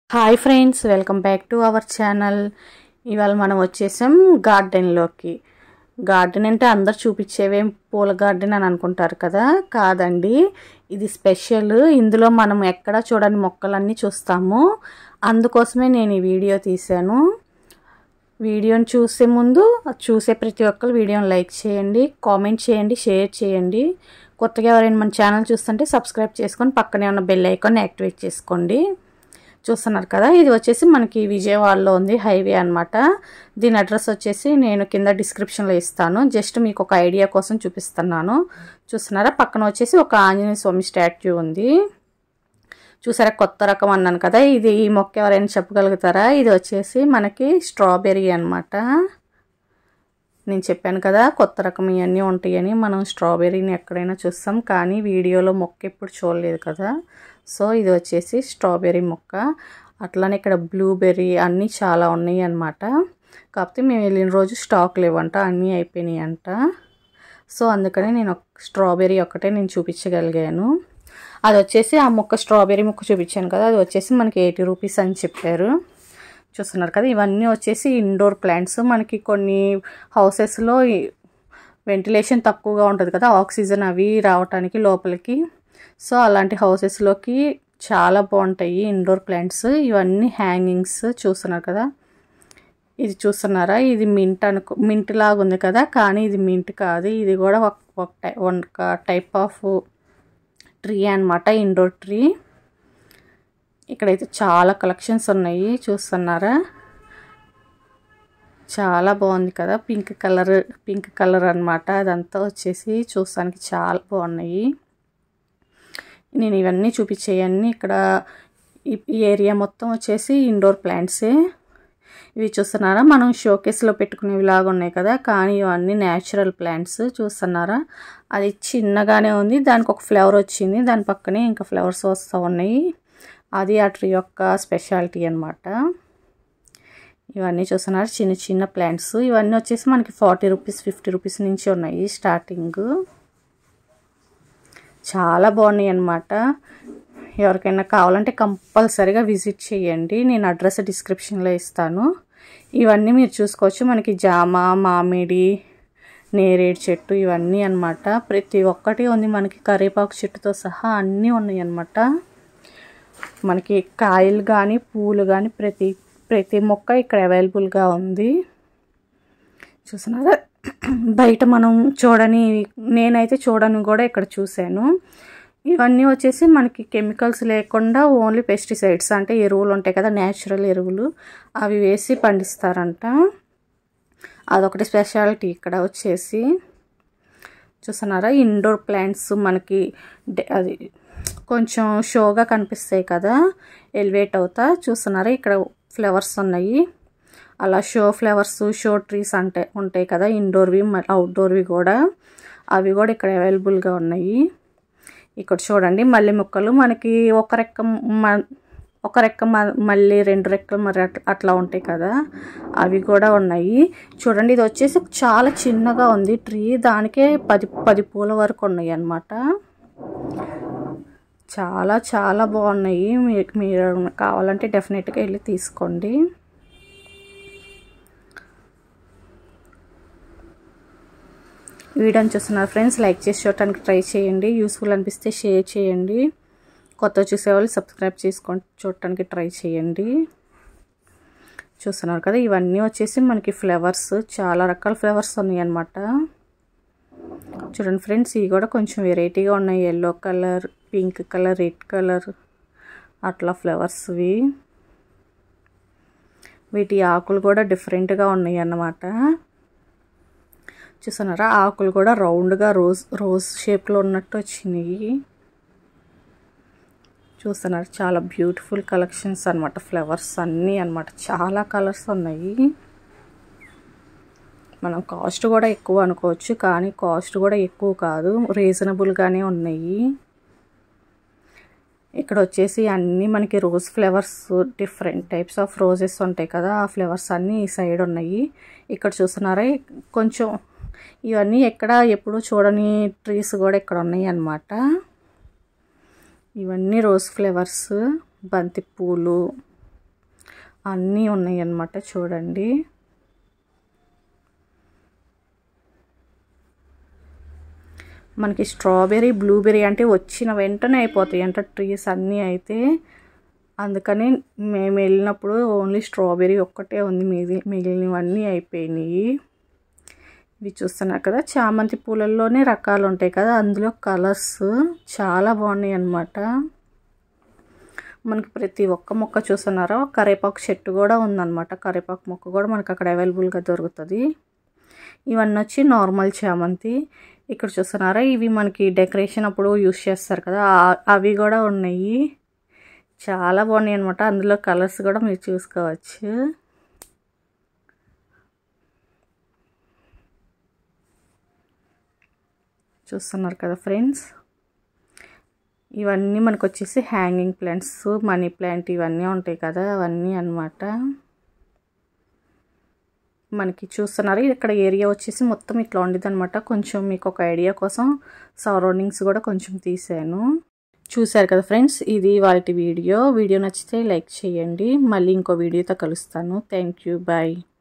hi friends welcome back to our channel ఇవాళ మనం వచ్చేసాం గార్డెన్లోకి గార్డెన్ అంటే అందరు చూపించేవేం పూల గార్డెన్ అని అనుకుంటారు కదా కాదండి ఇది స్పెషల్ ఇందులో మనం ఎక్కడ చూడని మొక్కలన్నీ చూస్తాము అందుకోసమే నేను ఈ వీడియో తీశాను వీడియోని చూసే ముందు చూసే ప్రతి ఒక్కరు వీడియోని లైక్ చేయండి కామెంట్ చేయండి షేర్ చేయండి కొత్తగా ఎవరైనా మన ఛానల్ చూస్తుంటే సబ్స్క్రైబ్ చేసుకొని పక్కనే ఉన్న బెల్ ఐకాన్ యాక్టివేట్ చేసుకోండి చూస్తున్నారు కదా ఇది వచ్చేసి మనకి విజయవాడలో ఉంది హైవే అనమాట దీని అడ్రస్ వచ్చేసి నేను కింద డిస్క్రిప్షన్లో ఇస్తాను జస్ట్ మీకు ఒక ఐడియా కోసం చూపిస్తున్నాను చూస్తున్నారా పక్కన వచ్చేసి ఒక ఆంజనేయ స్వామి స్టాట్యూ ఉంది చూసారా కొత్త రకం అన్నాను కదా ఇది ఈ మొక్క ఎవరైనా చెప్పగలుగుతారా ఇది వచ్చేసి మనకి స్ట్రాబెర్రీ అనమాట నేను చెప్పాను కదా కొత్త రకం ఇవన్నీ ఉంటాయని మనం స్ట్రాబెర్రీని ఎక్కడైనా చూస్తాం కానీ వీడియోలో మొక్క ఎప్పుడు చూడలేదు కదా సో ఇది వచ్చేసి స్ట్రాబెర్రీ మొక్క అట్లానే ఇక్కడ బ్లూబెర్రీ అన్నీ చాలా ఉన్నాయి అన్నమాట కాకపోతే మేము వెళ్ళిన రోజు స్టాక్ లేవంట అన్నీ అయిపోయినాయి అంట సో అందుకని నేను స్ట్రాబెర్రీ ఒక్కటే నేను చూపించగలిగాను అది వచ్చేసి ఆ మొక్క స్ట్రాబెర్రీ మొక్క చూపించాను కదా అది వచ్చేసి మనకి ఎయిటీ రూపీస్ అని చెప్పారు చూస్తున్నారు కదా ఇవన్నీ వచ్చేసి ఇండోర్ ప్లాంట్స్ మనకి కొన్ని హౌసెస్లో వెంటిలేషన్ తక్కువగా ఉంటుంది కదా ఆక్సిజన్ అవి రావటానికి లోపలికి సో అలాంటి హౌసెస్లోకి చాలా బాగుంటాయి ఇండోర్ ప్లాంట్స్ ఇవన్నీ హ్యాంగింగ్స్ చూస్తున్నారు కదా ఇది చూస్తున్నారా ఇది మింట్ అనుకో మింట్ లాగా ఉంది కదా కానీ ఇది మింట్ కాదు ఇది కూడా ఒక ఒక టైప్ ఆఫ్ ట్రీ అనమాట ఇండోర్ ట్రీ ఇక్కడైతే చాలా కలెక్షన్స్ ఉన్నాయి చూస్తున్నారా చాలా బాగుంది కదా పింక్ కలర్ పింక్ కలర్ అనమాట అదంతా వచ్చేసి చూస్తానికి చాలా బాగున్నాయి నేను ఇవన్నీ చూపించేయన్నీ ఇక్కడ ఈ ఏరియా మొత్తం వచ్చేసి ఇండోర్ ప్లాంట్సే ఇవి చూస్తున్నారా మనం షోకేస్లో పెట్టుకునేవి లాగా ఉన్నాయి కదా కానీ ఇవన్నీ న్యాచురల్ ప్లాంట్స్ చూస్తున్నారా అది చిన్నగానే ఉంది దానికి ఒక ఫ్లవర్ వచ్చింది దాని పక్కనే ఇంకా ఫ్లవర్స్ వస్తూ ఉన్నాయి అది ఆ ట్రీ యొక్క స్పెషాలిటీ అనమాట ఇవన్నీ చూస్తున్నారు చిన్న చిన్న ప్లాంట్స్ ఇవన్నీ వచ్చేసి మనకి ఫార్టీ రూపీస్ ఫిఫ్టీ రూపీస్ నుంచి ఉన్నాయి స్టార్టింగ్ చాలా బాగున్నాయి అన్నమాట ఎవరికైనా కావాలంటే కంపల్సరీగా విజిట్ చేయండి నేను అడ్రస్ డిస్క్రిప్షన్లో ఇస్తాను ఇవన్నీ మీరు చూసుకోవచ్చు మనకి జామ మామిడి నేరేడు చెట్టు ఇవన్నీ అనమాట ప్రతి ఒక్కటి ఉంది మనకి కరివేపాకు చెట్టుతో సహా అన్నీ ఉన్నాయి అన్నమాట మనకి కాయలు కానీ పూలు కానీ ప్రతి ప్రతి మొక్క ఇక్కడ అవైలబుల్గా ఉంది చూసినారా బయట మనం చూడని నేనైతే చూడని కూడా ఇక్కడ చూశాను ఇవన్నీ వచ్చేసి మనకి కెమికల్స్ లేకుండా ఓన్లీ పెస్టిసైడ్స్ అంటే ఎరువులు ఉంటాయి కదా న్యాచురల్ ఎరువులు అవి వేసి పండిస్తారంట అదొకటి స్పెషాలిటీ ఇక్కడ వచ్చేసి చూస్తున్నారా ఇండోర్ ప్లాంట్స్ మనకి అది కొంచెం షోగా కనిపిస్తాయి కదా ఎలివేట్ అవుతా చూస్తున్నారా ఇక్కడ ఫ్లవర్స్ ఉన్నాయి అలా షో ఫ్లవర్స్ షో ట్రీస్ అంటే ఉంటాయి కదా ఇండోర్వి అవుట్డోర్వి కూడా అవి కూడా ఇక్కడ అవైలబుల్గా ఉన్నాయి ఇక్కడ చూడండి మల్లె మొక్కలు మనకి ఒక రెక్క ఒక రెక్క మళ్ళీ రెండు రెక్కలు మరి అట్లా ఉంటాయి కదా అవి కూడా ఉన్నాయి చూడండి ఇది వచ్చేసి చాలా చిన్నగా ఉంది ట్రీ దానికే పది పది పూల వరకు ఉన్నాయి అన్నమాట చాలా చాలా బాగున్నాయి మీకు మీరు కావాలంటే డెఫినెట్గా వెళ్ళి తీసుకోండి వీడియోని చూస్తున్నారు ఫ్రెండ్స్ లైక్ చేసి చూడటానికి ట్రై చేయండి యూస్ఫుల్ అనిపిస్తే షేర్ చేయండి కొత్త చూసేవాళ్ళు సబ్స్క్రైబ్ చేసుకొని చూడటానికి ట్రై చేయండి చూస్తున్నారు కదా ఇవన్నీ వచ్చేసి మనకి ఫ్లవర్స్ చాలా రకాల ఫ్లవర్స్ ఉన్నాయి అన్నమాట చూడండి ఫ్రెండ్స్ ఇవి కూడా కొంచెం వెరైటీగా ఉన్నాయి yellow colour pink colour red colour అట్లా ఫ్లవర్స్వి వీటి ఆకులు కూడా డిఫరెంట్గా ఉన్నాయి అన్నమాట చూస్తున్నారా ఆకులు కూడా రౌండ్గా రోజ్ రోజ్ షేప్లో ఉన్నట్టు వచ్చినాయి చూస్తున్నారు చాలా బ్యూటిఫుల్ కలెక్షన్స్ అనమాట ఫ్లవర్స్ అన్నీ అనమాట చాలా కలర్స్ ఉన్నాయి మనం కాస్ట్ కూడా ఎక్కువ అనుకోవచ్చు కానీ కాస్ట్ కూడా ఎక్కువ కాదు రీజనబుల్గానే ఉన్నాయి ఇక్కడ వచ్చేసి అన్నీ మనకి rose flowers different types of roses ఉంటాయి కదా ఆ ఫ్లవర్స్ అన్నీ ఈ సైడ్ ఉన్నాయి ఇక్కడ చూస్తున్నారా కొంచెం ఇవన్నీ ఎక్కడ ఎప్పుడు చూడని ట్రీస్ కూడా ఇక్కడ ఉన్నాయి అన్నమాట ఇవన్నీ రోజ్ ఫ్లవర్స్ బంతి పూలు అన్నీ ఉన్నాయి అన్నమాట చూడండి మనకి స్ట్రాబెర్రీ బ్లూబెర్రీ అంటే వచ్చిన వెంటనే అయిపోతాయి అంటే ట్రీస్ అన్నీ అయితే అందుకని మేము వెళ్ళినప్పుడు ఓన్లీ స్ట్రాబెర్రీ ఒక్కటే ఉంది మిగి మిగిలినవన్నీ అయిపోయినాయి ఇవి చూస్తున్నారు కదా చామంతి పూలల్లోనే రకాలు ఉంటాయి కదా అందులో కలర్స్ చాలా బాగున్నాయి అన్నమాట మనకి ప్రతి ఒక్క మొక్క చూస్తున్నారా కరేపాకు చెట్టు కూడా ఉందన్నమాట కరేపాకు మొక్క కూడా మనకు అక్కడ అవైలబుల్గా దొరుకుతుంది ఇవన్నీ వచ్చి నార్మల్ చామంతి ఇక్కడ చూస్తున్నారా ఇవి మనకి డెకరేషన్ అప్పుడు యూస్ చేస్తారు కదా అవి కూడా ఉన్నాయి చాలా బాగున్నాయి అనమాట అందులో కలర్స్ కూడా మీరు చూసుకోవచ్చు చూస్తున్నారు కదా ఫ్రెండ్స్ ఇవన్నీ మనకు వచ్చేసి హ్యాంగింగ్ ప్లాంట్స్ మనీ ప్లాంట్ ఇవన్నీ ఉంటాయి కదా అవన్నీ అనమాట మనకి చూస్తున్నారు ఇక్కడ ఏరియా వచ్చేసి మొత్తం ఇట్లా ఉండేది అనమాట కొంచెం మీకు ఒక ఐడియా కోసం సరౌండింగ్స్ కూడా కొంచెం తీసాను చూశారు కదా ఫ్రెండ్స్ ఇది వాటి వీడియో వీడియో నచ్చితే లైక్ చేయండి మళ్ళీ ఇంకో వీడియోతో కలుస్తాను థ్యాంక్ యూ బాయ్